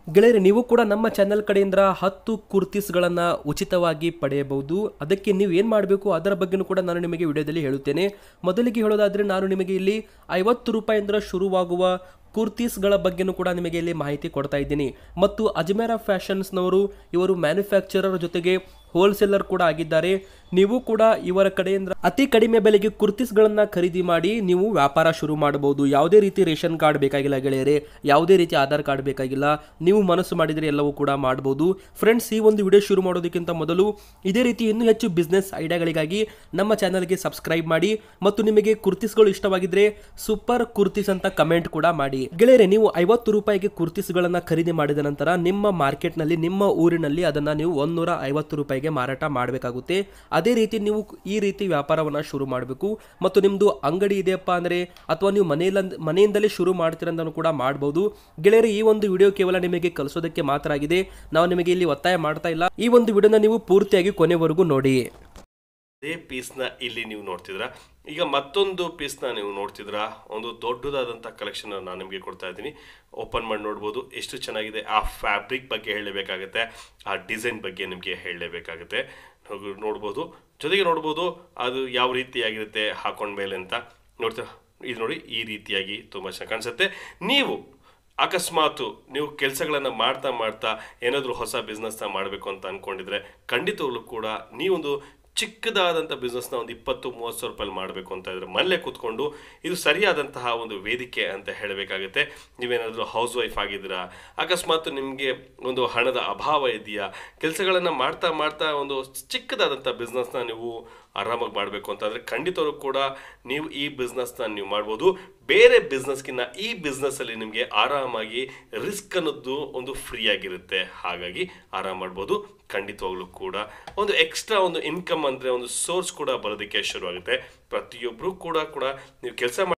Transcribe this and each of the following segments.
ಗೆಳೆಯರೆ ನೀವು ಕೂಡ ನಮ್ಮ ಚಾನೆಲ್ ಕಡೆಯಿಂದ ಹತ್ತು ಕುರ್ತೀಸ್ಗಳನ್ನು ಉಚಿತವಾಗಿ ಪಡೆಯಬಹುದು ಅದಕ್ಕೆ ನೀವು ಏನು ಮಾಡಬೇಕು ಅದರ ಬಗ್ಗೆನೂ ಕೂಡ ನಾನು ನಿಮಗೆ ವಿಡಿಯೋದಲ್ಲಿ ಹೇಳುತ್ತೇನೆ ಮೊದಲಿಗೆ ಹೇಳೋದಾದರೆ ನಾನು ನಿಮಗೆ ಇಲ್ಲಿ ಐವತ್ತು ರೂಪಾಯಿಂದ ಶುರುವಾಗುವ ಕುರ್ತೀಸ್ಗಳ ಬಗ್ಗೆನೂ ಕೂಡ ನಿಮಗೆ ಇಲ್ಲಿ ಮಾಹಿತಿ ಕೊಡ್ತಾ ಇದ್ದೀನಿ ಮತ್ತು ಅಜ್ಮೇರಾ ಫ್ಯಾಷನ್ಸ್ನವರು ಇವರು ಮ್ಯಾನುಫ್ಯಾಕ್ಚರರ್ ಜೊತೆಗೆ ಹೋಲ್ಸೇಲರ್ ಕೂಡ ಆಗಿದ್ದಾರೆ ನೀವು ಕೂಡ ಇವರ ಕಡೆಯಿಂದ ಅತಿ ಕಡಿಮೆ ಬೆಲೆಗೆ ಕುರ್ತೀಸ್ಗಳನ್ನು ಖರೀದಿ ಮಾಡಿ ನೀವು ವ್ಯಾಪಾರ ಶುರು ಮಾಡಬಹುದು ಯಾವುದೇ ರೀತಿ ರೇಷನ್ ಕಾರ್ಡ್ ಬೇಕಾಗಿಲ್ಲ ಗೆಳೆಯರೆ ಯಾವುದೇ ರೀತಿ ಆಧಾರ್ ಕಾರ್ಡ್ ಬೇಕಾಗಿಲ್ಲ ನೀವು ಮನಸ್ಸು ಮಾಡಿದರೆ ಎಲ್ಲವೂ ಕೂಡ ಮಾಡಬಹುದು ಫ್ರೆಂಡ್ಸ್ ಈ ಒಂದು ವಿಡಿಯೋ ಶುರು ಮಾಡೋದಕ್ಕಿಂತ ಮೊದಲು ಇದೇ ರೀತಿ ಇನ್ನೂ ಹೆಚ್ಚು ಬಿಸ್ನೆಸ್ ಐಡಿಯಾಗಳಿಗಾಗಿ ನಮ್ಮ ಚಾನಲ್ಗೆ ಸಬ್ಸ್ಕ್ರೈಬ್ ಮಾಡಿ ಮತ್ತು ನಿಮಗೆ ಕುರ್ತೀಸ್ಗಳು ಇಷ್ಟವಾಗಿದ್ರೆ ಸೂಪರ್ ಕುರ್ತೀಸ್ ಅಂತ ಕಮೆಂಟ್ ಕೂಡ ಮಾಡಿ ಗೆಳೆಯರೆ ನೀವು ಐವತ್ತು ರೂಪಾಯಿಗೆ ಕುರ್ತೀಸ್ಗಳನ್ನು ಖರೀದಿ ಮಾಡಿದ ನಂತರ ನಿಮ್ಮ ಮಾರ್ಕೆಟ್ನಲ್ಲಿ ನಿಮ್ಮ ಊರಿನಲ್ಲಿ ಅದನ್ನು ನೀವು ಒಂದೂರ ಐವತ್ತು ರೂಪಾಯಿಗೆ ಮಾರಾಟ ಮಾಡಬೇಕಾಗುತ್ತೆ ಅದೇ ರೀತಿ ನೀವು ಈ ರೀತಿ ವ್ಯಾಪಾರವನ್ನು ಶುರು ಮಾಡಬೇಕು ಮತ್ತು ನಿಮ್ಮದು ಅಂಗಡಿ ಇದೆಯಪ್ಪ ಅಂದರೆ ಅಥವಾ ನೀವು ಮನೆಯಲ್ಲ ಮನೆಯಿಂದಲೇ ಶುರು ಮಾಡ್ತೀರಂದೂ ಕೂಡ ಮಾಡ್ಬೋದು ಗೆಳೆಯರೆ ಈ ಒಂದು ವಿಡಿಯೋ ಕೇವಲ ನಿಮಗೆ ಕಲಿಸೋದಕ್ಕೆ ಮಾತ್ರ ಆಗಿದೆ ನಾವು ನಿಮಗೆ ಇಲ್ಲಿ ಒತ್ತಾಯ ಮಾಡ್ತಾ ಇಲ್ಲ ಈ ಒಂದು ವಿಡಿಯೋನ ನೀವು ಪೂರ್ತಿಯಾಗಿ ಕೊನೆವರೆಗೂ ನೋಡಿ ಅದೇ ಪೀಸ್ನ ಇಲ್ಲಿ ನೀವು ನೋಡ್ತಿದ್ರಾ ಈಗ ಮತ್ತೊಂದು ಪೀಸ್ನ ನೀವು ನೋಡ್ತಿದ್ರಾ ಒಂದು ದೊಡ್ಡದಾದಂಥ ಕಲೆಕ್ಷನ್ ನಾನು ನಿಮಗೆ ಕೊಡ್ತಾ ಇದ್ದೀನಿ ಓಪನ್ ಮಾಡಿ ನೋಡ್ಬೋದು ಎಷ್ಟು ಚೆನ್ನಾಗಿದೆ ಆ ಫ್ಯಾಬ್ರಿಕ್ ಬಗ್ಗೆ ಹೇಳಲೇಬೇಕಾಗುತ್ತೆ ಆ ಡಿಸೈನ್ ಬಗ್ಗೆ ನಿಮಗೆ ಹೇಳಲೇಬೇಕಾಗುತ್ತೆ ಹೋಗಿ ನೋಡ್ಬೋದು ಜೊತೆಗೆ ನೋಡ್ಬೋದು ಅದು ಯಾವ ರೀತಿಯಾಗಿರುತ್ತೆ ಹಾಕೊಂಡ ಮೇಲೆ ಅಂತ ನೋಡ್ತಾ ಇದು ನೋಡಿ ಈ ರೀತಿಯಾಗಿ ತುಂಬ ಚೆನ್ನಾಗಿ ಕಾಣಿಸುತ್ತೆ ನೀವು ಅಕಸ್ಮಾತು ನೀವು ಕೆಲಸಗಳನ್ನು ಮಾಡ್ತಾ ಮಾಡ್ತಾ ಏನಾದರೂ ಹೊಸ ಬಿಸ್ನೆಸ್ನ ಮಾಡಬೇಕು ಅಂತ ಅಂದ್ಕೊಂಡಿದ್ರೆ ಖಂಡಿತವಾಗ್ಲೂ ಕೂಡ ನೀವೊಂದು ಚಿಕ್ಕದಾದಂಥ ಬಿಸ್ನೆಸ್ನ ಒಂದು ಇಪ್ಪತ್ತು ಮೂವತ್ತು ಸಾವಿರ ರೂಪಾಯಿ ಮಾಡಬೇಕು ಅಂತ ಇದ್ರೆ ಮನೇಲೆ ಕೂತ್ಕೊಂಡು ಇದು ಸರಿಯಾದಂತಹ ಒಂದು ವೇದಿಕೆ ಅಂತ ಹೇಳಬೇಕಾಗುತ್ತೆ ನೀವೇನಾದರೂ ಹೌಸ್ ವೈಫ್ ಆಗಿದ್ದೀರಾ ಅಕಸ್ಮಾತ್ ನಿಮಗೆ ಒಂದು ಹಣದ ಅಭಾವ ಇದೆಯಾ ಕೆಲಸಗಳನ್ನು ಮಾಡ್ತಾ ಮಾಡ್ತಾ ಒಂದು ಚಿಕ್ಕದಾದಂಥ ಬಿಸ್ನೆಸ್ನ ನೀವು ಆರಾಮಾಗಿ ಮಾಡಬೇಕು ಅಂತಂದರೆ ಖಂಡಿತವರು ಕೂಡ ನೀವು ಈ ಬಿಸ್ನೆಸ್ನ ನೀವು ಮಾಡ್ಬೋದು ಬೇರೆ ಬಿಸ್ನೆಸ್ಗಿನ್ನ ಈ ಬಿಸ್ನೆಸ್ಸಲ್ಲಿ ನಿಮಗೆ ಆರಾಮಾಗಿ ರಿಸ್ಕ್ ಅನ್ನೋದು ಒಂದು ಫ್ರೀ ಆಗಿರುತ್ತೆ ಹಾಗಾಗಿ ಆರಾಮ್ ಮಾಡ್ಬೋದು ಖಂಡಿತವಾಗ್ಲೂ ಕೂಡ ಒಂದು ಎಕ್ಸ್ಟ್ರಾ ಒಂದು ಇನ್ಕಮ್ ಅಂದರೆ ಒಂದು ಸೋರ್ಸ್ ಕೂಡ ಬರೋದಕ್ಕೆ ಶುರುವಾಗುತ್ತೆ ಪ್ರತಿಯೊಬ್ಬರು ಕೂಡ ಕೂಡ ನೀವು ಕೆಲಸ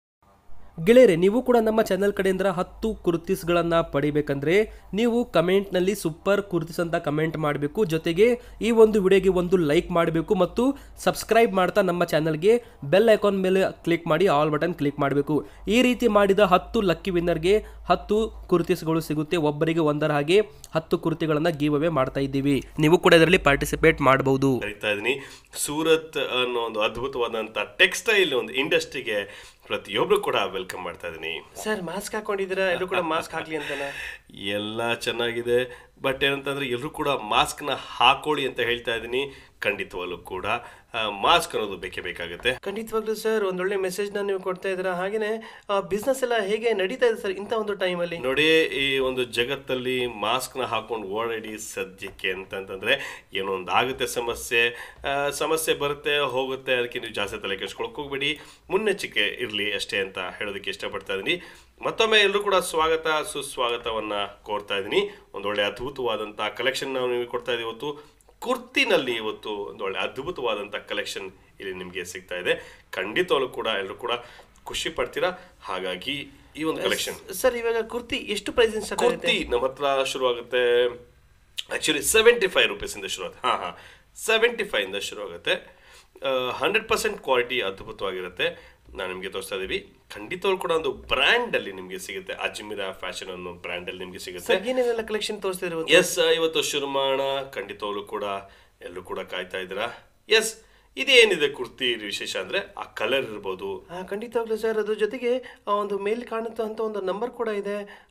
ಗೆಳೆಯರೆ ನೀವು ಕೂಡ ನಮ್ಮ ಚಾನೆಲ್ ಕಡೆಯಿಂದ ಹತ್ತು ಕುರ್ತೀಸ್ಗಳನ್ನು ಪಡಿಬೇಕಂದ್ರೆ ನೀವು ಕಮೆಂಟ್ನಲ್ಲಿ ಸೂಪರ್ ಕುರ್ತೀಸ್ ಅಂತ ಕಮೆಂಟ್ ಮಾಡಬೇಕು ಜೊತೆಗೆ ಈ ಒಂದು ವಿಡಿಯೋಗೆ ಒಂದು ಲೈಕ್ ಮಾಡಬೇಕು ಮತ್ತು ಸಬ್ಸ್ಕ್ರೈಬ್ ಮಾಡ್ತಾ ನಮ್ಮ ಚಾನಲ್ಗೆ ಬೆಲ್ ಐಕಾನ್ ಮೇಲೆ ಕ್ಲಿಕ್ ಮಾಡಿ ಆಲ್ ಬಟನ್ ಕ್ಲಿಕ್ ಮಾಡಬೇಕು ಈ ರೀತಿ ಮಾಡಿದ ಹತ್ತು ಲಕ್ಕಿ ವಿನ್ನರ್ಗೆ ಹತ್ತು ಕುರ್ತೀಸ್ಗಳು ಸಿಗುತ್ತೆ ಒಬ್ಬರಿಗೆ ಒಂದರ ಹಾಗೆ ಹತ್ತು ಕುರ್ತಿಗಳನ್ನು ಗಿವ್ ಅವೇ ಮಾಡ್ತಾ ಇದ್ದೀವಿ ನೀವು ಕೂಡ ಇದರಲ್ಲಿ ಪಾರ್ಟಿಸಿಪೇಟ್ ಮಾಡಬಹುದು ಕರಿತಾ ಇದ್ದೀನಿ ಸೂರತ್ ಅನ್ನೋ ಒಂದು ಅದ್ಭುತವಾದಂಥ ಟೆಕ್ಸ್ಟೈಲ್ ಒಂದು ಇಂಡಸ್ಟ್ರಿಗೆ ಪ್ರತಿಯೊಬ್ರು ಕೂಡ ವೆಲ್ಕಮ್ ಮಾಡ್ತಾ ಇದ್ದೀನಿ ಸರ್ ಮಾಸ್ಕ್ ಹಾಕೊಂಡಿದ್ದೀರಾ ಎಲ್ಲರೂ ಕೂಡ ಮಾಸ್ಕ್ ಹಾಕ್ಲಿ ಅಂತಾನ ಎಲ್ಲ ಚೆನ್ನಾಗಿದೆ ಬಟ್ ಏನಂತಂದ್ರೆ ಎಲ್ಲರೂ ಕೂಡ ಮಾಸ್ಕ್ನ ಹಾಕೊಳ್ಳಿ ಅಂತ ಹೇಳ್ತಾ ಇದ್ದೀನಿ ಖಂಡಿತವಾಗ್ಲೂ ಕೂಡ ಮಾಸ್ಕ್ ಅನ್ನೋದು ಬೇಕೇ ಬೇಕಾಗುತ್ತೆ ಖಂಡಿತವಾಗ್ಲೂ ಸರ್ ಒಂದೊಳ್ಳೆ ಮೆಸೇಜ್ನ ನೀವು ಕೊಡ್ತಾ ಇದ್ದೀರಾ ಹಾಗೇನೆ ಬಿಸ್ನೆಸ್ ಎಲ್ಲ ಹೇಗೆ ನಡೀತಾ ಇದೆ ಸರ್ ಇಂಥ ಒಂದು ಟೈಮಲ್ಲಿ ನೋಡಿ ಈ ಒಂದು ಜಗತ್ತಲ್ಲಿ ಮಾಸ್ಕ್ನ ಹಾಕೊಂಡು ಓಡಾಡಿ ಸದ್ಯಕ್ಕೆ ಅಂತಂತಂದ್ರೆ ಏನೋ ಒಂದು ಆಗುತ್ತೆ ಸಮಸ್ಯೆ ಆ, ಸಮಸ್ಯೆ ಬರುತ್ತೆ ಹೋಗುತ್ತೆ ಅದಕ್ಕೆ ನೀವು ಜಾಸ್ತಿ ತಲೆ ಕೆಡ್ಸ್ಕೊಳಕ್ ಹೋಗ್ಬೇಡಿ ಮುನ್ನೆಚ್ಚರಿಕೆ ಇರಲಿ ಅಷ್ಟೇ ಅಂತ ಹೇಳೋದಕ್ಕೆ ಇಷ್ಟಪಡ್ತಾ ಇದ್ದೀನಿ ಮತ್ತೊಮ್ಮೆ ಎಲ್ಲರೂ ಕೂಡ ಸ್ವಾಗತ ಸುಸ್ವಾಗತವನ್ನ ಕೋರ್ತಾ ಇದ್ದೀನಿ ಒಂದೊಳ್ಳೆ ಅದ್ಭುತವಾದಂಥ ಕಲೆಕ್ಷನ್ ನಾವು ನಿಮಗೆ ಕೊಡ್ತಾ ಇದೀವಿ ಇವತ್ತು ಕುರ್ತಿನಲ್ಲಿ ಇವತ್ತು ಒಂದು ಒಳ್ಳೆ ಅದ್ಭುತವಾದಂಥ ಕಲೆಕ್ಷನ್ ಇಲ್ಲಿ ನಿಮಗೆ ಸಿಗ್ತಾ ಇದೆ ಖಂಡಿತವಾಗ್ಲೂ ಕೂಡ ಎಲ್ಲರೂ ಕೂಡ ಖುಷಿ ಪಡ್ತೀರಾ ಹಾಗಾಗಿ ಈ ಒಂದು ಕಲೆಕ್ಷನ್ ಸರ್ ಇವಾಗ ಕುರ್ತಿ ಎಷ್ಟು ಪ್ರೈಸ್ ಸ್ಟಾರ್ಟ್ ಆಗುತ್ತೆ ಕುರ್ತಿ ನಮ್ಮ ಹತ್ರ ಶುರುವಾಗುತ್ತೆ ಆ್ಯಕ್ಚುಲಿ ಸೆವೆಂಟಿ ಫೈವ್ ರುಪೀಸಿಂದ ಶುರುವಾಗುತ್ತೆ ಹಾಂ ಹಾಂ ಸೆವೆಂಟಿ ಫೈವಿಂದ ಶುರುವಾಗುತ್ತೆ ಹಂಡ್ರೆಡ್ ಪರ್ಸೆಂಟ್ ಕ್ವಾಲಿಟಿ ಅದ್ಭುತವಾಗಿರುತ್ತೆ ನಾನು ನಿಮಗೆ ತೋರಿಸ್ತಾ ಇದ್ದೀವಿ ಖಂಡಿತವಾಗ್ಲೂ ಕೂಡ ಒಂದು ಬ್ರ್ಯಾಂಡಲ್ಲಿ ನಿಮಗೆ ಸಿಗುತ್ತೆ ಅಜ್ಮೀರಾ ಫ್ಯಾಷನ್ ಅನ್ನೋ ಬ್ರ್ಯಾಂಡಲ್ಲಿ ನಿಮಗೆ ಸಿಗುತ್ತೆ ಸರ್ ಏನೇನೆಲ್ಲ ಕಲೆಕ್ಷನ್ ತೋರಿಸ್ತಿದ್ರು ಎಸ್ ಇವತ್ತು ಶುರು ಮಾಡೋಣ ಖಂಡಿತವಾಗ್ಲೂ ಕೂಡ ಎಲ್ಲರೂ ಕೂಡ ಕಾಯ್ತಾ ಇದ್ದೀರಾ ಎಸ್ ಇದೇನಿದೆ ಕುರ್ತಿ ವಿಶೇಷ ಅಂದರೆ ಆ ಕಲರ್ ಇರ್ಬೋದು ಹಾ ಖಂಡಿತವಾಗ್ಲೂ ಸರ್ ಅದ್ರ ಜೊತೆಗೆ ಆ, ಒಂದು ಮೇಲ್ ಕಾಣುತ್ತೋ ಅಂತ ಒಂದು ನಂಬರ್ ಕೂಡ ಇದೆ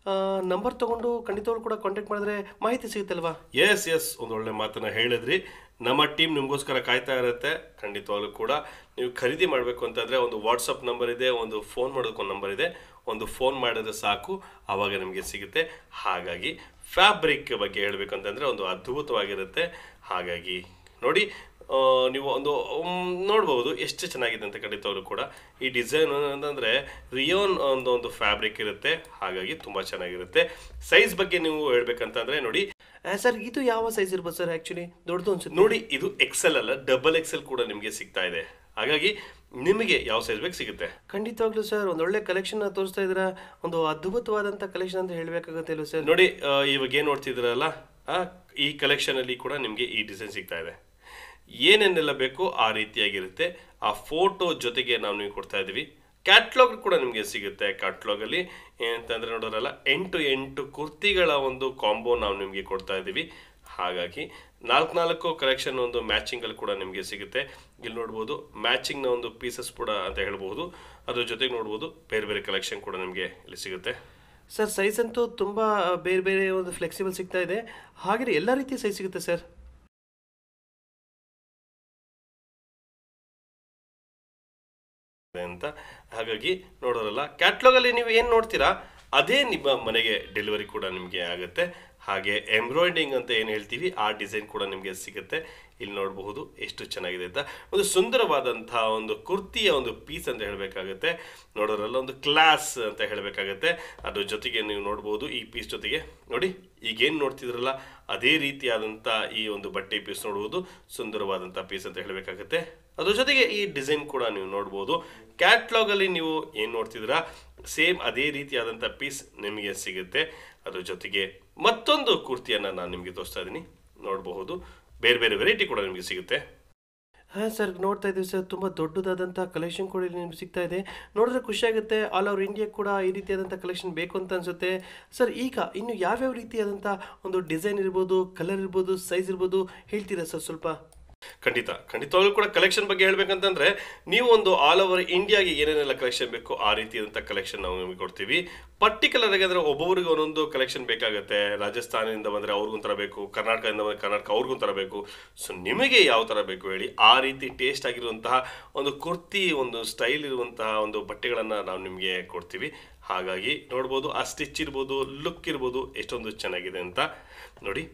ನಂಬರ್ ತಗೊಂಡು ಖಂಡಿತವಾಗ್ಲೂ ಕೂಡ ಕಾಂಟ್ಯಾಕ್ಟ್ ಮಾಡಿದ್ರೆ ಮಾಹಿತಿ ಸಿಗುತ್ತಲ್ವಾ ಎಸ್ ಎಸ್ ಒಂದು ಒಳ್ಳೆ ಮಾತನ್ನ ಹೇಳಿದ್ರಿ ನಮ್ಮ ಟೀಮ್ ನಿಮಗೋಸ್ಕರ ಕಾಯ್ತಾ ಇರುತ್ತೆ ಖಂಡಿತವಾಗ್ಲೂ ಕೂಡ ನೀವು ಖರೀದಿ ಮಾಡಬೇಕು ಅಂತಂದರೆ ಒಂದು ವಾಟ್ಸಪ್ ನಂಬರ್ ಇದೆ ಒಂದು ಫೋನ್ ಮಾಡೋದಕ್ಕೊಂದು ನಂಬರ್ ಇದೆ ಒಂದು ಫೋನ್ ಮಾಡಿದ್ರೆ ಸಾಕು ಆವಾಗ ನಿಮಗೆ ಸಿಗುತ್ತೆ ಹಾಗಾಗಿ ಫ್ಯಾಬ್ರಿಕ್ ಬಗ್ಗೆ ಹೇಳಬೇಕಂತಂದರೆ ಒಂದು ಅದ್ಭುತವಾಗಿರುತ್ತೆ ಹಾಗಾಗಿ ನೋಡಿ ಆ, ನೀವು ಒಂದು ಮ್, ನೋಡ್ಬೋದು ಎಷ್ಟು ಚೆನ್ನಾಗಿದೆ ಅಂತ ಖಂಡಿತವಾಗ್ಲೂ ಕೂಡ ಈ ಡಿಸೈನ್ ಅಂತಂದರೆ ರಿಯೋನ್ ಒಂದು ಒಂದು ಫ್ಯಾಬ್ರಿಕ್ ಇರುತ್ತೆ ಹಾಗಾಗಿ ತುಂಬ ಚೆನ್ನಾಗಿರುತ್ತೆ ಸೈಜ್ ಬಗ್ಗೆ ನೀವು ಹೇಳ್ಬೇಕಂತಂದರೆ ನೋಡಿ ಸರ್ ಇದು ಯಾವ ಸೈಜ್ ಇರ್ಬೋದು ಸರ್ ಆ್ಯಕ್ಚುಲಿ ದೊಡ್ಡದು ಅನ್ಸುತ್ತೆ ನೋಡಿ ಇದು ಎಕ್ಸೆಲ್ ಅಲ್ಲ ಡಬಲ್ ಎಕ್ಸೆಲ್ ಕೂಡ ನಿಮಗೆ ಸಿಗ್ತಾ ಇದೆ ಹಾಗಾಗಿ ನಿಮಗೆ ಯಾವ ಸೈಜ್ ಬೇಕು ಸಿಗುತ್ತೆ ಖಂಡಿತವಾಗ್ಲೂ ಸರ್ ಒಂದೊಳ್ಳೆ ಕಲೆಕ್ಷನ್ ತೋರಿಸ್ತಾ ಇದ್ದೀರಾ ಒಂದು ಅದ್ಭುತವಾದಂಥ ಕಲೆಕ್ಷನ್ ಅಂತ ಹೇಳಬೇಕಾಗುತ್ತೆ ಅಲ್ವ ಸರ್ ನೋಡಿ ಆ, ಇವಾಗ ಏನು ನೋಡ್ತಿದ್ರಲ್ಲ ಆ, ಈ ಕಲೆಕ್ಷನ್ ಅಲ್ಲಿ ಕೂಡ ನಿಮಗೆ ಈ ಡಿಸೈನ್ ಸಿಗ್ತಾ ಇದೆ ಏನೇನೆಲ್ಲ ಬೇಕೋ ಆ ರೀತಿಯಾಗಿರುತ್ತೆ ಆ ಫೋಟೋ ಜೊತೆಗೆ ನಾವು ನೀವು ಕೊಡ್ತಾ ಇದ್ದೀವಿ ಕ್ಯಾಟ್ಲಾಗ್ ಕೂಡ ನಿಮಗೆ ಸಿಗುತ್ತೆ ಕ್ಯಾಟ್ಲಾಗಲ್ಲಿ ಏನಂತಂದರೆ ನೋಡೋರಲ್ಲ ಎಂಟು ಎಂಟು ಕುರ್ತಿಗಳ ಒಂದು ಕಾಂಬೋ ನಾವು ನಿಮಗೆ ಕೊಡ್ತಾ ಇದ್ದೀವಿ ಹಾಗಾಗಿ ನಾಲ್ಕು ನಾಲ್ಕು ಕಲೆಕ್ಷನ್ ಒಂದು ಮ್ಯಾಚಿಂಗಲ್ಲಿ ಕೂಡ ನಿಮಗೆ ಸಿಗುತ್ತೆ ಇಲ್ಲಿ ನೋಡ್ಬೋದು ಮ್ಯಾಚಿಂಗ್ನ ಒಂದು ಪೀಸಸ್ ಕೂಡ ಅಂತ ಹೇಳ್ಬೋದು ಅದ್ರ ಜೊತೆಗೆ ನೋಡ್ಬೋದು ಬೇರೆ ಬೇರೆ ಕಲೆಕ್ಷನ್ ಕೂಡ ನಿಮಗೆ ಇಲ್ಲಿ ಸಿಗುತ್ತೆ ಸರ್ ಸೈಜ್ ಅಂತೂ ತುಂಬ ಬೇರೆ ಬೇರೆ ಒಂದು ಫ್ಲೆಕ್ಸಿಬಲ್ ಸಿಗ್ತಾ ಇದೆ ಹಾಗೆ ಎಲ್ಲ ರೀತಿಯ ಸೈಜ್ ಸಿಗುತ್ತೆ ಸರ್ ಇದೆ ಅಂತ ಹಾಗಾಗಿ ನೋಡೋರಲ್ಲ ಕ್ಯಾಟ್ಲಾಗಲ್ಲಿ ನೀವು ಏನು ನೋಡ್ತೀರಾ ಅದೇ ನಿಮ್ಮ ಮನೆಗೆ ಡೆಲಿವರಿ ಕೂಡ ನಿಮಗೆ ಆಗುತ್ತೆ ಹಾಗೆ ಎಂಬ್ರಾಯ್ಡಿಂಗ್ ಅಂತ ಏನು ಹೇಳ್ತೀವಿ ಆ ಡಿಸೈನ್ ಕೂಡ ನಿಮಗೆ ಸಿಗುತ್ತೆ ಇಲ್ಲಿ ನೋಡಬಹುದು ಎಷ್ಟು ಚೆನ್ನಾಗಿದೆ ಅಂತ ಒಂದು ಸುಂದರವಾದಂತಹ ಒಂದು ಕುರ್ತಿಯ ಒಂದು ಪೀಸ್ ಅಂತ ಹೇಳಬೇಕಾಗುತ್ತೆ ನೋಡೋರಲ್ಲ ಒಂದು ಕ್ಲಾಸ್ ಅಂತ ಹೇಳಬೇಕಾಗುತ್ತೆ ಅದ್ರ ಜೊತೆಗೆ ನೀವು ನೋಡ್ಬೋದು ಈ ಪೀಸ್ ಜೊತೆಗೆ ನೋಡಿ ಈಗೇನು ನೋಡ್ತಿದ್ರಲ್ಲ ಅದೇ ರೀತಿಯಾದಂಥ ಈ ಒಂದು ಬಟ್ಟೆ ಪೀಸ್ ನೋಡುವುದು ಸುಂದರವಾದಂಥ ಪೀಸ್ ಅಂತ ಹೇಳಬೇಕಾಗುತ್ತೆ ಅದ್ರ ಜೊತೆಗೆ ಈ ಡಿಸೈನ್ ಕೂಡ ನೀವು ನೋಡ್ಬೋದು ಕ್ಯಾಟ್ಲಾಗಲ್ಲಿ ನೀವು ಏನು ನೋಡ್ತಿದ್ದೀರಾ ಸೇಮ್ ಅದೇ ರೀತಿಯಾದಂಥ ಪೀಸ್ ನಿಮಗೆ ಸಿಗುತ್ತೆ ಅದ್ರ ಜೊತೆಗೆ ಮತ್ತೊಂದು ಕುರ್ತಿಯನ್ನು ನಾನು ನಿಮಗೆ ತೋರಿಸ್ತಾ ಇದ್ದೀನಿ ನೋಡಬಹುದು ಬೇರೆ ಬೇರೆ ವೆರೈಟಿ ಕೂಡ ನಿಮಗೆ ಸಿಗುತ್ತೆ ಹಾಂ ಸರ್ ನೋಡ್ತಾ ಇದ್ದೀವಿ ಸರ್ ತುಂಬ ದೊಡ್ಡದಾದಂಥ ಕಲೆಕ್ಷನ್ ಕೂಡ ಇಲ್ಲಿ ನಿಮ್ಗೆ ಸಿಗ್ತಾ ಇದೆ ನೋಡಿದ್ರೆ ಖುಷಿಯಾಗುತ್ತೆ ಆಲ್ ಓವರ್ ಇಂಡಿಯಾ ಕೂಡ ಈ ರೀತಿಯಾದಂಥ ಕಲೆಕ್ಷನ್ ಬೇಕು ಅಂತ ಅನಿಸುತ್ತೆ ಸರ್ ಈಗ ಇನ್ನು ಯಾವ್ಯಾವ ರೀತಿಯಾದಂಥ ಒಂದು ಡಿಸೈನ್ ಇರ್ಬೋದು ಕಲರ್ ಇರ್ಬೋದು ಸೈಜ್ ಇರ್ಬೋದು ಹೇಳ್ತೀರಾ ಸರ್ ಸ್ವಲ್ಪ ಖಂಡಿತ ಖಂಡಿತವಾಗ್ಲೂ ಕೂಡ ಕಲೆಕ್ಷನ್ ಬಗ್ಗೆ ಹೇಳ್ಬೇಕಂತಂದ್ರೆ ನೀವು ಒಂದು ಆಲ್ ಓವರ್ ಇಂಡಿಯಾಗೆ ಏನೇನೆಲ್ಲ ಕಲೆಕ್ಷನ್ ಬೇಕು ಆ ರೀತಿಯಾದಂಥ ಕಲೆಕ್ಷನ್ ನಾವು ನಿಮಗೆ ಕೊಡ್ತೀವಿ ಪರ್ಟಿಕ್ಯುಲರ್ ಆಗಿ ಅಂದ್ರೆ ಒಬ್ಬೊಬ್ಬರಿಗೆ ಒಂದೊಂದು ಕಲೆಕ್ಷನ್ ಬೇಕಾಗುತ್ತೆ ರಾಜಸ್ಥಾನದಿಂದ ಬಂದರೆ ಅವ್ರಿಗೊಂಥರ ಬೇಕು ಕರ್ನಾಟಕದಿಂದ ಬಂದರೆ ಕರ್ನಾಟಕ ಅವ್ರಿಗೊಂಥರ ಬೇಕು ಸೊ ನಿಮಗೆ ಯಾವ ಥರ ಬೇಕು ಹೇಳಿ ಆ ರೀತಿ ಟೇಸ್ಟ್ ಆಗಿರುವಂತಹ ಒಂದು ಕುರ್ತಿ ಒಂದು ಸ್ಟೈಲ್ ಇರುವಂತಹ ಒಂದು ಬಟ್ಟೆಗಳನ್ನು ನಾವು ನಿಮಗೆ ಕೊಡ್ತೀವಿ ಹಾಗಾಗಿ ನೋಡ್ಬೋದು ಆ ಸ್ಟಿಚ್ ಇರ್ಬೋದು ಲುಕ್ ಇರ್ಬೋದು ಎಷ್ಟೊಂದು ಚೆನ್ನಾಗಿದೆ ಅಂತ ನೋಡಿ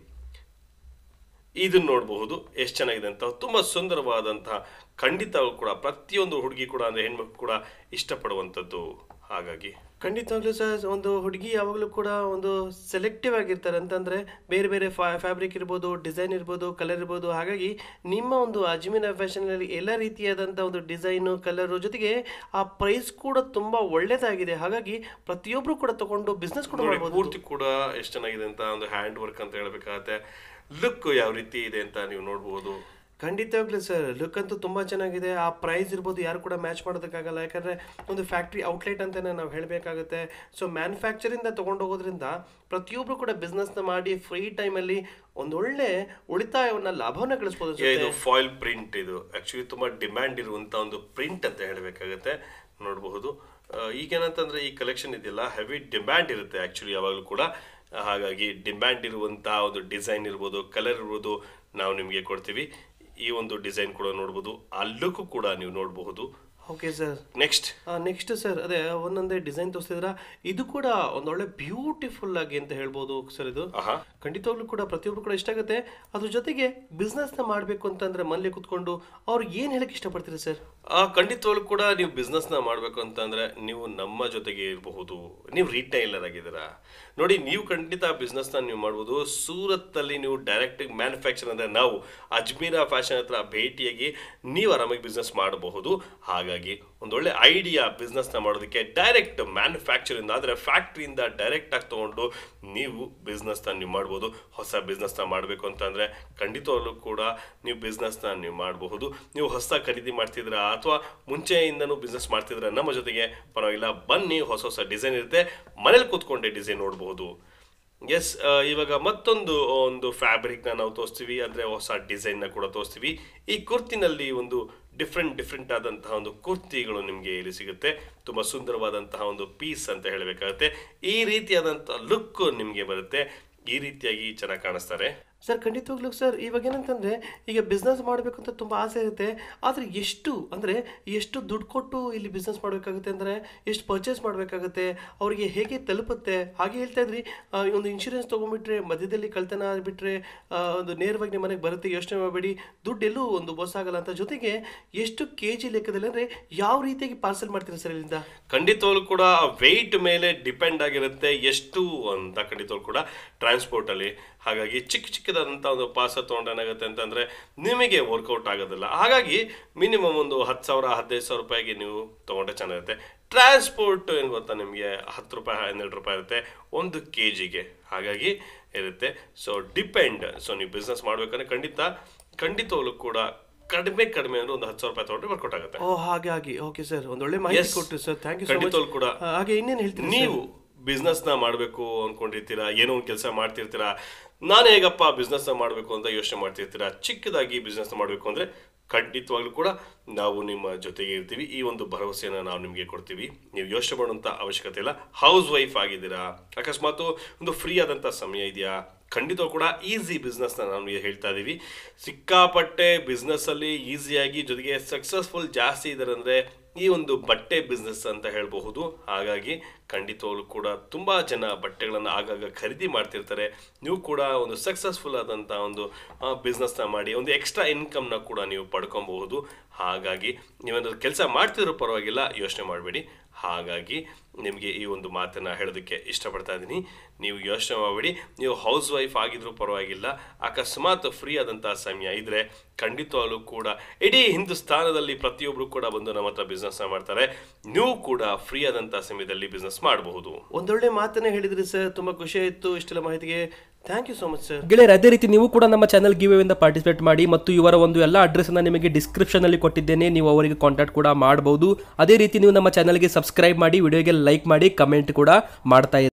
ಇದನ್ನ ನೋಡಬಹುದು ಎಷ್ಟು ಚೆನ್ನಾಗಿದೆ ಅಂತ ತುಂಬ ಸುಂದರವಾದಂತಹ ಖಂಡಿತ ಕೂಡ ಪ್ರತಿಯೊಂದು ಹುಡುಗಿ ಕೂಡ ಅಂದರೆ ಹೆಣ್ಮಕ್ಳು ಕೂಡ ಇಷ್ಟಪಡುವಂಥದ್ದು ಹಾಗಾಗಿ ಖಂಡಿತವಾಗ್ಲೂ ಸರ್ ಒಂದು ಹುಡುಗಿ ಯಾವಾಗಲೂ ಕೂಡ ಒಂದು ಸೆಲೆಕ್ಟಿವ್ ಆಗಿರ್ತಾರೆ ಅಂತಂದರೆ ಬೇರೆ ಬೇರೆ ಫ್ಯಾಬ್ರಿಕ್ ಇರ್ಬೋದು ಡಿಸೈನ್ ಇರ್ಬೋದು ಕಲರ್ ಇರ್ಬೋದು ಹಾಗಾಗಿ ನಿಮ್ಮ ಒಂದು ಅಜ್ಮೀನ ಫ್ಯಾಷನಲ್ಲಿ ಎಲ್ಲ ರೀತಿಯಾದಂಥ ಒಂದು ಡಿಸೈನು ಕಲರು ಜೊತೆಗೆ ಆ ಪ್ರೈಸ್ ಕೂಡ ತುಂಬ ಒಳ್ಳೆಯದಾಗಿದೆ ಹಾಗಾಗಿ ಪ್ರತಿಯೊಬ್ಬರು ಕೂಡ ತಗೊಂಡು ಬಿಸ್ನೆಸ್ ಕೂಡ ನೋಡಿ, ಮಾಡ್ಬೋದು ಪೂರ್ತಿ ಕೂಡ ಎಷ್ಟು ಚೆನ್ನಾಗಿದೆ ಅಂತ ಒಂದು ಹ್ಯಾಂಡ್ ವರ್ಕ್ ಅಂತ ಹೇಳ್ಬೇಕಾಗತ್ತೆ ಲುಕ್ ಯಾವ ರೀತಿ ಇದೆ ಅಂತ ನೀವು ನೋಡಬಹುದು ಖಂಡಿತವಾಗ್ಲೂ ಸರ್ ಲುಕ್ ಅಂತೂ ತುಂಬ ಚೆನ್ನಾಗಿದೆ ಆ ಪ್ರೈಸ್ ಇರ್ಬೋದು ಯಾರು ಕೂಡ ಮ್ಯಾಚ್ ಮಾಡೋದಕ್ಕಾಗಲ್ಲ ಯಾಕಂದರೆ ಒಂದು ಫ್ಯಾಕ್ಟ್ರಿ ಔಟ್ಲೆಟ್ ಅಂತಲೇ ನಾವು ಹೇಳಬೇಕಾಗುತ್ತೆ ಸೊ ಮ್ಯಾನುಫ್ಯಾಕ್ಚರಿಂದ ತೊಗೊಂಡು ಹೋಗೋದ್ರಿಂದ ಪ್ರತಿಯೊಬ್ಬರು ಕೂಡ ಬಿಸ್ನೆಸ್ನ ಮಾಡಿ ಫ್ರೀ ಟೈಮಲ್ಲಿ ಒಂದೊಳ್ಳೆ ಉಳಿತಾಯವನ್ನ ಲಾಭವನ್ನ ಗಳಿಸ್ಬೋದು ಇದು ಅನ್ಸುತ್ತೆ. ಫಾಯಿಲ್ ಪ್ರಿಂಟ್ ಇದು ಆಕ್ಚುಲಿ ತುಂಬಾ ಡಿಮ್ಯಾಂಡ್ ಇರುವಂತ ಒಂದು ಪ್ರಿಂಟ್ ಅಂತ ಹೇಳಬೇಕಾಗತ್ತೆ ನೋಡಬಹುದು ಈಗೇನಂತಂದ್ರೆ ಈ ಕಲೆಕ್ಷನ್ ಇದೆಯಲ್ಲ ಹೆವಿ ಡಿಮ್ಯಾಂಡ್ ಇರುತ್ತೆ ಆಕ್ಚುಲಿ ಯಾವಾಗಲೂ ಕೂಡ ಹಾಗಾಗಿ ಡಿಮ್ಯಾಂಡ್ ಇರುವಂತಹ ಒಂದು ಡಿಸೈನ್ ಇರ್ಬೋದು ಕಲರ್ ಇರ್ಬೋದು ನಾವು ನಿಮಗೆ ಕೊಡ್ತೀವಿ ಈ ಒಂದು ಡಿಸೈನ್ ಕೂಡ ನೋಡ್ಬೋದು ಅಲ್ಲಕ್ಕೂ ಕೂಡ ನೀವು ನೋಡಬಹುದು okay sir next next sir ಅದೇ ಒಂದೊಂದೇ ಡಿಸೈನ್ ತೋರಿಸಿದ್ರ ಇದು ಕೂಡ ಒಂದೊಳ್ಳೆ ಬ್ಯೂಟಿಫುಲ್ ಆಗಿ ಅಂತ ಹೇಳ್ಬೋದು ಸರ್ ಇದು ಆಹಾ ಖಂಡಿತವಾಗ್ಲೂ ಕೂಡ ಪ್ರತಿಯೊಬ್ರು ಕೂಡ ಇಷ್ಟ ಆಗುತ್ತೆ ಅದ್ರ ಜೊತೆಗೆ ಬಿಸ್ನೆಸ್ನ ಮಾಡಬೇಕು ಅಂತಂದ್ರೆ ಮನೇಲಿ ಕುತ್ಕೊಂಡು ಅವ್ರು ಏನು ಹೇಳಕ್ ಇಷ್ಟಪಡ್ತೀರಿ ಸರ್ ಆ ಖಂಡಿತವಾಗ್ಲೂ ಕೂಡ ನೀವು ಬಿಸ್ನೆಸ್ನ ಮಾಡಬೇಕು ಅಂತಂದ್ರೆ ನೀವು ನಮ್ಮ ಜೊತೆಗೆ ಇರಬಹುದು ನೀವು ರಿಟೈಲರ್ ಆಗಿದ್ದೀರಾ ನೋಡಿ ನೀವು ಖಂಡಿತ ಬಿಸ್ನೆಸ್ನ ನೀವು ಮಾಡ್ಬೋದು ಸೂರತ್ತಲ್ಲಿ ನೀವು ಡೈರೆಕ್ಟ್ ಮ್ಯಾನುಫ್ಯಾಕ್ಚರ್ ಅಂದರೆ ನಾವು ಅಜ್ಮೀರಾ ಫ್ಯಾಷನ್ ಹತ್ರ ಭೇಟಿಯಾಗಿ ನೀವು ಆರಾಮಾಗಿ ಬಿಸ್ನೆಸ್ ಮಾಡಬಹುದು ಹಾಗಾಗಿ ಒಂದೊಳ್ಳೆ ಐಡಿಯಾ ಬಿಸ್ನೆಸ್ನ ಮಾಡೋದಕ್ಕೆ ಡೈರೆಕ್ಟ್ ಮ್ಯಾನುಫ್ಯಾಕ್ಚರಿಂದ ಅಂದರೆ ಫ್ಯಾಕ್ಟ್ರಿಯಿಂದ ಡೈರೆಕ್ಟ್ ಆಗಿ ತೊಗೊಂಡು ನೀವು ಬಿಸ್ನೆಸ್ನ ನೀವು ಮಾಡ್ಬೋದು ಹೊಸ ಬಿಸ್ನೆಸ್ನ ಮಾಡಬೇಕು ಅಂತಂದರೆ ಖಂಡಿತವಾಗ್ಲೂ ಕೂಡ ನೀವು ಬಿಸ್ನೆಸ್ನ ನೀವು ಮಾಡಬಹುದು ನೀವು ಹೊಸ ಖರೀದಿ ಮಾಡ್ತಿದ್ದೀರಾ ಅಥವಾ ಮುಂಚೆಯಿಂದನೂ ಬಿಸ್ನೆಸ್ ಮಾಡ್ತಿದ್ರೆ ನಮ್ಮ ಜೊತೆಗೆ ಪರವಾಗಿಲ್ಲ ಬನ್ನಿ ಹೊಸ ಹೊಸ ಡಿಸೈನ್ ಇರುತ್ತೆ ಮನೇಲಿ ಕೂತ್ಕೊಂಡೆ ಡಿಸೈನ್ ನೋಡ್ಬೋದು ಎಸ್ ಇವಾಗ ಮತ್ತೊಂದು ಒಂದು ಫ್ಯಾಬ್ರಿಕ್ನ ನಾವು ತೋರಿಸ್ತೀವಿ ಅಂದರೆ ಹೊಸ ಡಿಸೈನ್ನ ಕೂಡ ತೋರಿಸ್ತೀವಿ ಈ ಕುರ್ತಿನಲ್ಲಿ ಒಂದು ಡಿಫ್ರೆಂಟ್ ಡಿಫ್ರೆಂಟ್ ಆದಂತಹ ಒಂದು ಕುರ್ತಿಗಳು ನಿಮಗೆ ಇಲ್ಲಿ ಸಿಗುತ್ತೆ ತುಂಬ ಸುಂದರವಾದಂತಹ ಒಂದು ಪೀಸ್ ಅಂತ ಹೇಳಬೇಕಾಗುತ್ತೆ ಈ ರೀತಿಯಾದಂಥ ಲುಕ್ ನಿಮಗೆ ಬರುತ್ತೆ ಈ ರೀತಿಯಾಗಿ ಚೆನ್ನಾಗಿ ಕಾಣಿಸ್ತಾರೆ ಸರ್ ಖಂಡಿತವಾಗ್ಲೂ ಸರ್ ಇವಾಗ ಏನಂತಂದ್ರೆ ಈಗ ಬಿಸ್ನೆಸ್ ಮಾಡಬೇಕು ಅಂತ ತುಂಬ ಆಸೆ ಇರುತ್ತೆ ಆದರೆ ಎಷ್ಟು ಅಂದರೆ ಎಷ್ಟು ದುಡ್ಡು ಕೊಟ್ಟು ಇಲ್ಲಿ ಬಿಸ್ನೆಸ್ ಮಾಡಬೇಕಾಗುತ್ತೆ ಅಂದರೆ ಎಷ್ಟು ಪರ್ಚೇಸ್ ಮಾಡಬೇಕಾಗುತ್ತೆ ಅವರಿಗೆ ಹೇಗೆ ತಲುಪುತ್ತೆ ಹಾಗೆ ಹೇಳ್ತಾ ಇದ್ರಿ ಆ, ಈ ಒಂದು ಇನ್ಶೂರೆನ್ಸ್ ತೊಗೊಂಡ್ಬಿಟ್ರೆ ಮಧ್ಯದಲ್ಲಿ ಕಳ್ತನ ಆಗಿಬಿಟ್ರೆ ಒಂದು ನೇರವಾಗಿ ನಿಮ್ಮ ಮನೆಗೆ ಬರುತ್ತೆ ಯೋಚನೆ ಮಾಡಬೇಡಿ ದುಡ್ಡು ಎಲ್ಲೂ ಒಂದು ಬಸ್ ಆಗಲ್ಲ ಅಂತ ಜೊತೆಗೆ ಎಷ್ಟು ಕೆ ಜಿ ಲೆಕ್ಕದಲ್ಲಿ ಅಂದರೆ ಯಾವ ರೀತಿಯಾಗಿ ಪಾರ್ಸಲ್ ಮಾಡ್ತೀರಾ ಸರ್ ಇಲ್ಲಿಂದ ಖಂಡಿತವಾಗ್ಲೂ ಕೂಡ ವೆಯ್ಟ್ ಮೇಲೆ ಡಿಪೆಂಡ್ ಆಗಿರುತ್ತೆ ಎಷ್ಟು ಅಂತ ಖಂಡಿತವಾಗ್ಲೂ ಕೂಡ ಟ್ರಾನ್ಸ್ಪೋರ್ಟಲ್ಲಿ ಹಾಗಾಗಿ ಚಿಕ್ಕ ಚಿಕ್ಕದಾದಂಥ ಒಂದು ಪಾಸ ತೊಗೊಂಡು ಏನಾಗುತ್ತೆ ಅಂತಂದರೆ ನಿಮಗೆ ವರ್ಕೌಟ್ ಆಗೋದಿಲ್ಲ ಹಾಗಾಗಿ ಮಿನಿಮಮ್ ಒಂದು ಹತ್ತು ಸಾವಿರ ಹದಿನೈದು ಸಾವಿರ ರೂಪಾಯಿಗೆ ನೀವು ತೊಗೊಂಡ್ರೆ ಚೆನ್ನಾಗಿರುತ್ತೆ ಟ್ರಾನ್ಸ್ಪೋರ್ಟ್ ಏನು ಗೊತ್ತಾ ನಿಮಗೆ ಹತ್ತು ರೂಪಾಯಿ ಹನ್ನೆರಡು ರೂಪಾಯಿ ಇರುತ್ತೆ ಒಂದು ಕೆ ಜಿಗೆ ಹಾಗಾಗಿ ಇರುತ್ತೆ ಸೊ ಡಿಪೆಂಡ್ ಸೊ ನೀವು ಬಿಸ್ನೆಸ್ ಮಾಡಬೇಕಂದ್ರೆ ಖಂಡಿತ ಖಂಡಿತವಾಗ್ಲೂ ಕೂಡ ಕಡಿಮೆ ಕಡಿಮೆ ಅಂದ್ರೆ ಒಂದು ಹತ್ತು ಸಾವಿರ ರೂಪಾಯಿ ತಗೊಂಡ್ರೆ ವರ್ಕೌಟ್ ಆಗುತ್ತೆ ಓ ಹಾಗೆ ಹಾಗೆ ಓಕೆ ಸರ್ ಒಂದು ಒಳ್ಳೆ ಮಾಹಿತಿ Yes. ಕೊಟ್ಟರು sir thank you so much ಖಂಡಿತವಾಗ್ಲೂ ಕೂಡ. ಹಾಗೆ ಇನ್ನೇನು ಹೇಳ್ತೀರಿ ನೀವು ಬಿಸ್ನೆಸ್ ನ ಮಾಡಬೇಕು ಅನ್ಕೊಂಡಿರ್ತೀರಾ ಏನೋ ಒಂದು ಕೆಲಸ ಮಾಡ್ತಿರ್ತೀರಾ ನಾನು ಹೇಗಪ್ಪ ಬಿಸ್ನೆಸ್ ಮಾಡಬೇಕು ಅಂತ ಯೋಚನೆ ಮಾಡ್ತಿರ್ತೀರಾ ಚಿಕ್ಕದಾಗಿ ಬಿಸ್ನೆಸ್ ಮಾಡಬೇಕು ಅಂದ್ರೆ ಖಂಡಿತವಾಗ್ಲೂ ಕೂಡ ನಾವು ನಿಮ್ಮ ಜೊತೆಗೆ ಇರ್ತೀವಿ ಈ ಒಂದು ಭರವಸೆಯನ್ನು ನಾವು ನಿಮಗೆ ಕೊಡ್ತೀವಿ ನೀವು ಯೋಚನೆ ಮಾಡುವಂಥ ಅವಶ್ಯಕತೆ ಇಲ್ಲ ಹೌಸ್ ವೈಫ್ ಆಗಿದ್ದೀರಾ ಅಕಸ್ಮಾತ್ ಒಂದು ಫ್ರೀ ಆದಂಥ ಸಮಯ ಇದೆಯಾ ಖಂಡಿತ ಕೂಡ ಈಸಿ ಬಿಸ್ನೆಸ್ನ ನಾವು ನಿಮಗೆ ಹೇಳ್ತಾ ಇದ್ದೀವಿ ಸಿಕ್ಕಾಪಟ್ಟೆ ಬಿಸ್ನೆಸ್ಸಲ್ಲಿ ಈಸಿಯಾಗಿ ಜೊತೆಗೆ ಸಕ್ಸಸ್ಫುಲ್ ಜಾಸ್ತಿ ಇದ್ದಾರೆ ಅಂದರೆ ಈ ಒಂದು ಬಟ್ಟೆ ಬಿಸ್ನೆಸ್ ಅಂತ ಹೇಳಬಹುದು ಹಾಗಾಗಿ ಖಂಡಿತವಾಗ್ಲೂ ಕೂಡ ತುಂಬ ಜನ ಬಟ್ಟೆಗಳನ್ನು ಆಗಾಗ ಖರೀದಿ ಮಾಡ್ತಿರ್ತಾರೆ ನೀವು ಕೂಡ ಒಂದು ಸಕ್ಸಸ್ಫುಲ್ ಆದಂಥ ಒಂದು ಬಿಸ್ನೆಸ್ನ ಮಾಡಿ ಒಂದು ಎಕ್ಸ್ಟ್ರಾ ಇನ್ಕಮ್ನ ಕೂಡ ನೀವು ಪಡ್ಕೊಬಹುದು ಹಾಗಾಗಿ ನೀವೇನಾದ್ರು ಕೆಲಸ ಮಾಡ್ತಿರೋ ಪರವಾಗಿಲ್ಲ ಯೋಚನೆ ಮಾಡಬೇಡಿ ಹಾಗಾಗಿ ನಿಮಗೆ ಈ ಒಂದು ಮಾತನ್ನು ಹೇಳೋದಕ್ಕೆ ಇಷ್ಟಪಡ್ತಾ ಇದ್ದೀನಿ ನೀವು ಯೋಚನೆ ಮಾಡಬೇಡಿ ನೀವು ಹೌಸ್ ವೈಫ್ ಆಗಿದ್ರೂ ಪರವಾಗಿಲ್ಲ ಅಕಸ್ಮಾತ್ ಫ್ರೀ ಆದಂಥ ಸಮಯ ಇದ್ದರೆ ಖಂಡಿತವಾಗ್ಲೂ ಕೂಡ ಇಡೀ ಹಿಂದೂಸ್ತಾನದಲ್ಲಿ ಪ್ರತಿಯೊಬ್ಬರು ಕೂಡ ಬಂದು ನಮ್ಮ ಹತ್ರ ಬಿಸ್ನೆಸ್ನ ಮಾಡ್ತಾರೆ ನೀವು ಕೂಡ ಫ್ರೀ ಆದಂಥ ಸಮಯದಲ್ಲಿ ಬಿಸ್ನೆಸ್ ಮಾಡಬಹುದು ಒಂದೊಳ್ಳೆ ಮಾತನ್ನೇ ಹೇಳಿದ್ರಿ ಸರ್ ತುಂಬಾ ಖುಷಿ ಆಯ್ತು ಇಷ್ಟೆಲ್ಲ ಮಾಹಿತಿಗೆ thank you so much sir ಗೆಳೆಯರೆ ಅದೇ ರೀತಿ ನೀವು ಕೂಡ ನಮ್ಮ ಚಾನಲ್ ಗಿವ್ ಇಂದ ಪಾರ್ಟಿಸಿಪೇಟ್ ಮಾಡಿ ಮತ್ತು ಇವರ ಒಂದು ಎಲ್ಲ ಅಡ್ರೆಸ್ ಅನ್ನ ನಿಮಗೆ ಡಿಸ್ಕ್ರಿಪ್ಷನ್ ಅಲ್ಲಿ ಕೊಟ್ಟಿದ್ದೇನೆ ನೀವು ಅವರಿಗೆ ಕಾಂಟ್ಯಾಕ್ಟ್ ಕೂಡ ಮಾಡಬಹುದು ಅದೇ ರೀತಿ ನೀವು ನಮ್ಮ ಚಾನಲ್ಗೆ ಸಬ್ಸ್ಕ್ರೈಬ್ ಮಾಡಿ ವಿಡಿಯೋಗೆ ಲೈಕ್ ಮಾಡಿ ಕಮೆಂಟ್ ಕೂಡ ಮಾಡ್ತಾ ಇರಿ